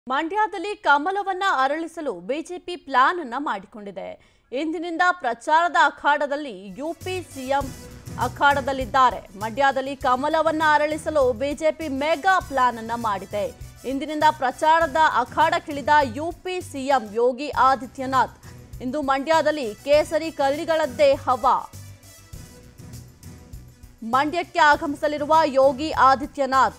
ಮಂಡ್ಯದಲ್ಲಿ ಕಮಲವನ್ನ ಅರಳಿಸಲು ಬಿಜೆಪಿ ಪ್ಲಾನ್ ಅನ್ನ ಮಾಡಿಕೊಂಡಿದೆ ಇಂದಿನಿಂದ ಪ್ರಚಾರದ ಅಖಾಡದಲ್ಲಿ ಯುಪಿ ಸಿಎಂ ಅಖಾಡದಲ್ಲಿದ್ದಾರೆ ಮಂಡ್ಯದಲ್ಲಿ ಕಮಲವನ್ನ ಅರಳಿಸಲು ಬಿಜೆಪಿ ಮೆಗಾ ಪ್ಲಾನ್ ಅನ್ನ ಮಾಡಿದೆ ಇಂದಿನಿಂದ ಪ್ರಚಾರದ ಅಖಾಡಕ್ಕಿಳಿದ ಯುಪಿ ಸಿಎಂ ಯೋಗಿ ಆದಿತ್ಯನಾಥ್ ಇಂದು ಮಂಡ್ಯದಲ್ಲಿ ಕೇಸರಿ ಕರಡಿಗಳದ್ದೇ ಹವಾ ಮಂಡ್ಯಕ್ಕೆ ಆಗಮಿಸಲಿರುವ ಯೋಗಿ ಆದಿತ್ಯನಾಥ್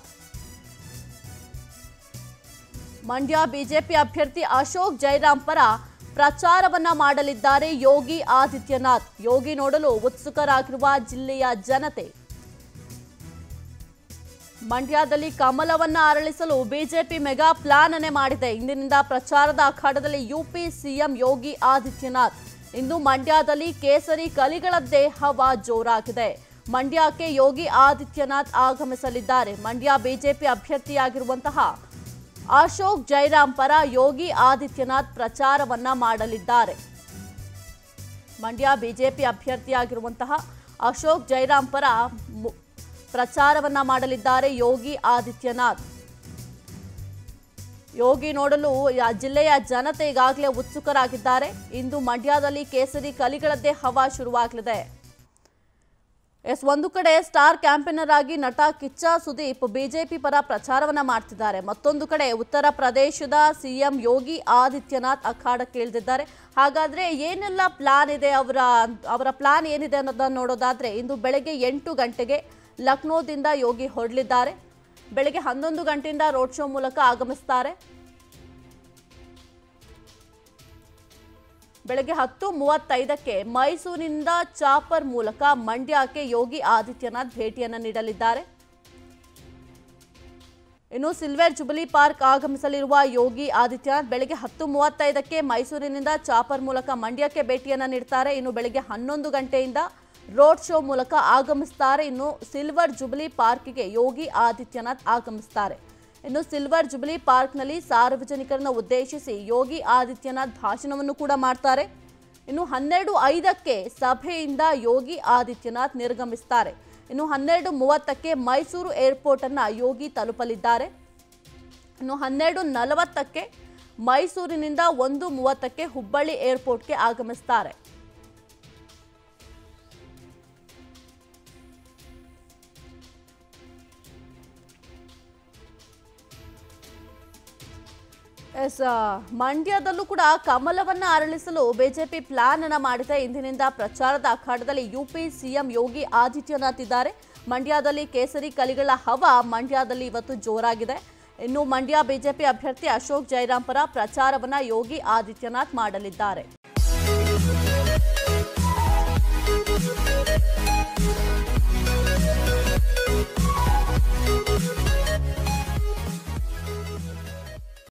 ಮಂಡ್ಯ ಬಿಜೆಪಿ ಅಭ್ಯರ್ಥಿ ಅಶೋಕ್ ಜೈರಾಮ್ ಪರ ಪ್ರಚಾರವನ್ನ ಮಾಡಲಿದ್ದಾರೆ ಯೋಗಿ ಆದಿತ್ಯನಾಥ್ ಯೋಗಿ ನೋಡಲು ಉತ್ಸುಕರಾಗಿರುವ ಜಿಲ್ಲೆಯ ಜನತೆ ಮಂಡ್ಯದಲ್ಲಿ ಕಮಲವನ್ನ ಅರಳಿಸಲು ಬಿಜೆಪಿ ಮೆಗಾ ಪ್ಲಾನ್ ಅನ್ನೇ ಮಾಡಿದೆ ಇಂದಿನಿಂದ ಪ್ರಚಾರದ ಅಖಾಡದಲ್ಲಿ ಯುಪಿ ಸಿಎಂ ಯೋಗಿ ಆದಿತ್ಯನಾಥ್ ಇಂದು ಮಂಡ್ಯದಲ್ಲಿ ಕೇಸರಿ ಕಲಿಗಳದ್ದೇ ಹವಾ ಜೋರಾಗಿದೆ ಮಂಡ್ಯಕ್ಕೆ ಯೋಗಿ ಆದಿತ್ಯನಾಥ್ ಆಗಮಿಸಲಿದ್ದಾರೆ ಮಂಡ್ಯ ಬಿಜೆಪಿ ಅಭ್ಯರ್ಥಿಯಾಗಿರುವಂತಹ ಅಶೋಕ್ ಜೈರಾಮ್ ಪರ ಯೋಗಿ ಆದಿತ್ಯನಾಥ್ ಪ್ರಚಾರವನ್ನ ಮಾಡಲಿದ್ದಾರೆ ಮಂಡ್ಯ ಬಿಜೆಪಿ ಅಭ್ಯರ್ಥಿಯಾಗಿರುವಂತಹ ಅಶೋಕ್ ಜೈರಾಮ್ ಪರ ಮು- ಪ್ರಚಾರವನ್ನ ಮಾಡಲಿದ್ದಾರೆ ಯೋಗಿ ಆದಿತ್ಯನಾಥ್ ಯೋಗಿ ನೋಡಲು ಆ ಜಿಲ್ಲೆಯ ಜನತೆ ಈಗಾಗಲೇ ಉತ್ಸುಕರಾಗಿದ್ದಾರೆ ಇಂದು ಮಂಡ್ಯದಲ್ಲಿ ಕೇಸರಿ ಕಲಿಗಳದ್ದೇ ಹವಾ ಶುರುವಾಗಲಿದೆ ಎಸ್ ಒಂದು ಕಡೆ ಸ್ಟಾರ್ ಕ್ಯಾಂಪೇನರ್ ಆಗಿ ನಟ ಕಿಚ್ಚ ಸುದೀಪ್ ಬಿಜೆಪಿ ಪರ ಪ್ರಚಾರವನ್ನ ಮಾಡ್ತಿದ್ದಾರೆ ಮತ್ತೊಂದು ಕಡೆ ಉತ್ತರ ಪ್ರದೇಶದ ಸಿಎಂ ಯೋಗಿ ಆದಿತ್ಯನಾಥ್ ಅಖಾಡಕ್ಕೆ ಇಳಿದಿದ್ದಾರೆ ಹಾಗಾದ್ರೆ ಏನೆಲ್ಲ ಪ್ಲಾನ್ ಇದೆ ಅವರ ಅವರ ಪ್ಲಾನ್ ಏನಿದೆ ಅನ್ನೋದನ್ನ ನೋಡೋದಾದ್ರೆ ಇಂದು ಬೆಳಗ್ಗೆ ಎಂಟು ಗಂಟೆಗೆ ಲಕ್ನೋದಿಂದ ಯೋಗಿ ಹೊರಡಲಿದ್ದಾರೆ ಬೆಳಗ್ಗೆ ಹನ್ನೊಂದು ಗಂಟೆಯಿಂದ ರೋಡ್ ಶೋ ಮೂಲಕ ಆಗಮಿಸ್ತಾರೆ ಬೆಳಗ್ಗೆ ಹತ್ತು ಮೂವತ್ತೈದಕ್ಕೆ ಮೈಸೂರಿನಿಂದ ಚಾಪರ್ ಮೂಲಕ ಮಂಡ್ಯಕ್ಕೆ ಯೋಗಿ ಆದಿತ್ಯನಾಥ್ ಭೇಟಿಯನ್ನು ನೀಡಲಿದ್ದಾರೆ ಇನ್ನು ಸಿಲ್ವರ್ ಜುಬಿಲಿ ಪಾರ್ಕ್ ಆಗಮಿಸಲಿರುವ ಯೋಗಿ ಆದಿತ್ಯನಾಥ್ ಬೆಳಗ್ಗೆ ಹತ್ತು ಮೂವತ್ತೈದಕ್ಕೆ ಮೈಸೂರಿನಿಂದ ಚಾಪರ್ ಮೂಲಕ ಮಂಡ್ಯಕ್ಕೆ ಭೇಟಿಯನ್ನು ನೀಡ್ತಾರೆ ಇನ್ನು ಬೆಳಗ್ಗೆ ಹನ್ನೊಂದು ಗಂಟೆಯಿಂದ ರೋಡ್ ಶೋ ಮೂಲಕ ಆಗಮಿಸ್ತಾರೆ ಇನ್ನು ಸಿಲ್ವರ್ ಜುಬಿಲಿ ಪಾರ್ಕ್ಗೆ ಯೋಗಿ ಆದಿತ್ಯನಾಥ್ ಆಗಮಿಸ್ತಾರೆ ಇನ್ನು ಸಿಲ್ವರ್ ಜುಬಿಲಿ ಪಾರ್ಕ್ನಲ್ಲಿ ಸಾರ್ವಜನಿಕರನ್ನ ಉದ್ದೇಶಿಸಿ ಯೋಗಿ ಆದಿತ್ಯನಾಥ್ ಭಾಷಣವನ್ನು ಕೂಡ ಮಾಡ್ತಾರೆ ಇನ್ನು ಹನ್ನೆರಡು ಐದಕ್ಕೆ ಸಭೆಯಿಂದ ಯೋಗಿ ಆದಿತ್ಯನಾಥ್ ನಿರ್ಗಮಿಸ್ತಾರೆ ಇನ್ನು ಹನ್ನೆರಡು ಮೂವತ್ತಕ್ಕೆ ಮೈಸೂರು ಏರ್ಪೋರ್ಟ್ ಅನ್ನ ಯೋಗಿ ತಲುಪಲಿದ್ದಾರೆ ಇನ್ನು ಹನ್ನೆರಡು ನಲವತ್ತಕ್ಕೆ ಮೈಸೂರಿನಿಂದ ಒಂದು ಮೂವತ್ತಕ್ಕೆ ಹುಬ್ಬಳ್ಳಿ ಏರ್ಪೋರ್ಟ್ಗೆ ಆಗಮಿಸ್ತಾರೆ ಎಸ್ ಆ, ಮಂಡ್ಯದಲ್ಲೂ ಕೂಡ ಕಮಲವನ್ನ ಅರಳಿಸಲು ಬಿಜೆಪಿ ಪ್ಲಾನ್ ಅನ್ನ ಮಾಡಿದೆ ಇಂದಿನಿಂದ ಪ್ರಚಾರದ ಅಖಾಡದಲ್ಲಿ ಯುಪಿ ಸಿಎಂ ಯೋಗಿ ಆದಿತ್ಯನಾಥ್ ಇದ್ದಾರೆ ಮಂಡ್ಯದಲ್ಲಿ ಕೇಸರಿ ಕಲಿಗಳ ಹವ ಮಂಡ್ಯದಲ್ಲಿ ಇವತ್ತು ಜೋರಾಗಿದೆ ಇನ್ನು ಮಂಡ್ಯ ಬಿಜೆಪಿ ಅಭ್ಯರ್ಥಿ ಅಶೋಕ್ ಜೈರಾಮ್ ಪರ ಪ್ರಚಾರವನ್ನ ಯೋಗಿ ಆದಿತ್ಯನಾಥ್ ಮಾಡಲಿದ್ದಾರೆ